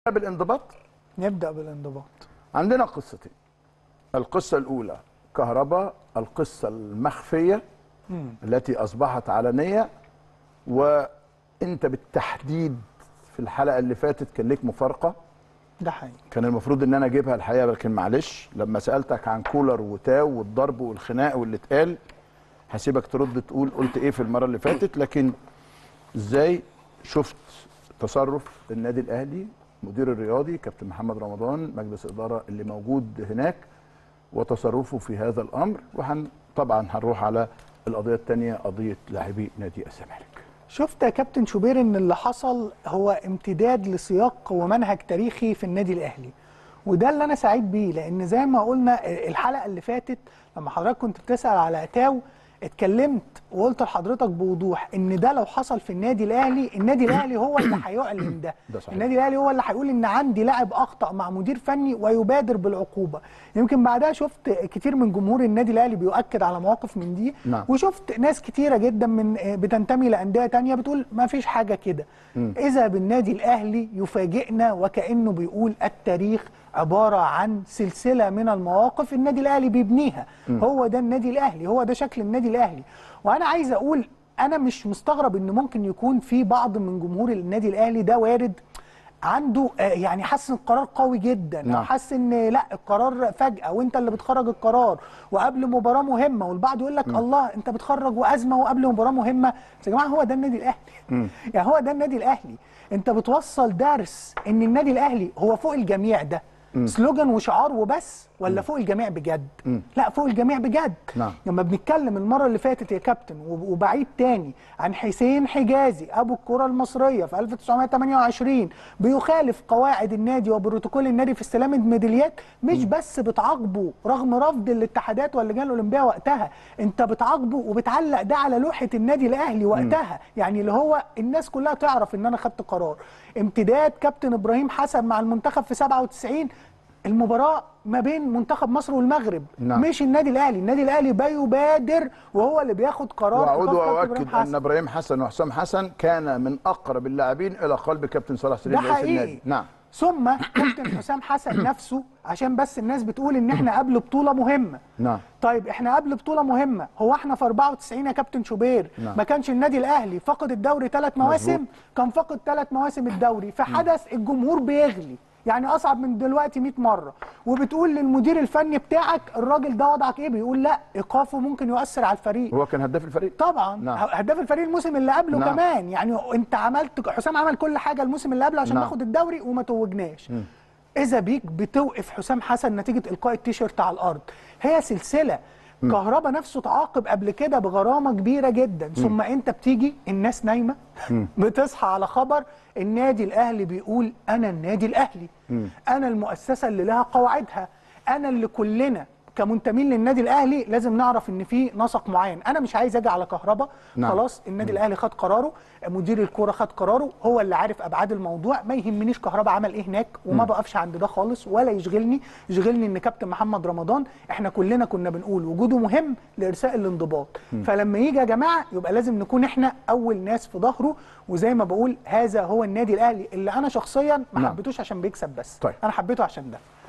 بالانضباط نبدا بالانضباط عندنا قصتين القصة الأولى كهرباء القصة المخفية التي أصبحت علنية وأنت بالتحديد في الحلقة اللي فاتت كان ليك مفارقة ده حقيقي كان المفروض ان انا اجيبها الحقيقه لكن معلش لما سالتك عن كولر وتاو والضرب والخناق واللي اتقال هسيبك ترد تقول قلت ايه في المره اللي فاتت لكن ازاي شفت تصرف النادي الاهلي مدير الرياضي كابتن محمد رمضان مجلس الاداره اللي موجود هناك وتصرفه في هذا الامر وهن طبعا هنروح على القضيه الثانيه قضيه لاعبي نادي الزمالك شفت يا كابتن شوبير ان اللي حصل هو امتداد لسياق ومنهج تاريخي في النادي الاهلي وده اللي انا سعيد بيه لان زي ما قلنا الحلقه اللي فاتت لما حضرتك كنت بتسال على اتاو اتكلمت وقلت لحضرتك بوضوح ان ده لو حصل في النادي الاهلي النادي الاهلي هو اللي هيعلن ده ده صحيح. النادي الاهلي هو اللي هيقول ان عندي لاعب اخطا مع مدير فني ويبادر بالعقوبه يمكن بعدها شفت كتير من جمهور النادي الاهلي بيؤكد على مواقف من دي نعم. وشفت ناس كتيره جدا من بتنتمي لانديه تانية بتقول ما فيش حاجه كده اذا بالنادي الاهلي يفاجئنا وكانه بيقول التاريخ عباره عن سلسله من المواقف النادي الاهلي بيبنيها هو ده النادي الاهلي هو ده شكل النادي الاهلي وانا عايز اقول انا مش مستغرب ان ممكن يكون في بعض من جمهور النادي الاهلي ده وارد عنده آه، يعني حاسس ان القرار قوي جدا او نعم. حاسس ان لا القرار فجاه وانت اللي بتخرج القرار وقبل مباراه مهمه والبعض يقول لك الله انت بتخرج وازمه وقبل مباراه مهمه بس يا جماعه هو ده النادي الاهلي يعني هو ده النادي الاهلي انت بتوصل درس ان النادي الاهلي هو فوق الجميع ده سلوجان وشعار وبس ولا فوق الجميع بجد لا فوق الجميع بجد نعم. لما بنتكلم المره اللي فاتت يا كابتن وب- وبعيد تاني عن حسين حجازي ابو الكره المصريه في 1928 بيخالف قواعد النادي وبروتوكول النادي في استلام الميداليات مش بس بتعاقبه رغم رفض الاتحادات واللجان الاولمبيه وقتها انت بتعاقبه وبتعلق ده على لوحه النادي الاهلي وقتها يعني اللي هو الناس كلها تعرف ان انا خدت قرار امتداد كابتن ابراهيم حسن مع المنتخب في 97 المباراه ما بين منتخب مصر والمغرب نعم. مش النادي الاهلي النادي الاهلي بيبادر وهو اللي بياخد قرار واعود إيقاف كابتن واؤكد إبراهيم ان حسن. ابراهيم حسن وحسام حسن كان من اقرب اللاعبين الى قلب كابتن صلاح ده سليم رئيس حقيقي النادي نعم ثم كابتن حسام حسن نفسه عشان بس الناس بتقول ان احنا قبل بطوله مهمه نعم طيب احنا قبل بطوله مهمه هو احنا في 94 يا كابتن شوبير نعم. ما كانش النادي الاهلي فقد الدوري ثلاث مواسم مظبوط. كان فقد ثلاث مواسم الدوري فحدث الجمهور بيغلي يعني اصعب من دلوقتي 100 مره وبتقول للمدير الفني بتاعك الراجل ده وضعك ايه بيقول لا ايقافه ممكن يؤثر على الفريق هو كان هداف الفريق طبعا نعم. هداف الفريق الموسم اللي قبله نعم. كمان يعني انت عملت حسام عمل كل حاجه الموسم اللي قبله عشان نعم. ناخد الدوري وما توجناش اذا بيك بتوقف حسام حسن نتيجه القاء التيشيرت على الارض هي سلسله كهربا نفسه تعاقب قبل كده بغرامه كبيره جدا ثم انت بتيجي الناس نايمه بتصحى على خبر النادي الاهلي بيقول انا النادي الاهلي انا المؤسسه اللي لها قواعدها انا اللي كلنا كمنتمين للنادي الاهلي لازم نعرف ان في نسق معين انا مش عايز اجي على كهربا نعم. خلاص النادي الاهلي خد قراره مدير الكوره خد قراره هو اللي عارف ابعاد الموضوع ما يهمنيش كهربا عمل ايه هناك وما بقفش عند ده خالص ولا يشغلني يشغلني ان كابتن محمد رمضان احنا كلنا كنا بنقول وجوده مهم لارساء الانضباط فلما يجي يا جماعه يبقى لازم نكون احنا اول ناس في ظهره وزي ما بقول هذا هو النادي الاهلي اللي انا شخصيا ما نعم. حبيتوش عشان بيكسب بس طيب. انا حبيته عشان ده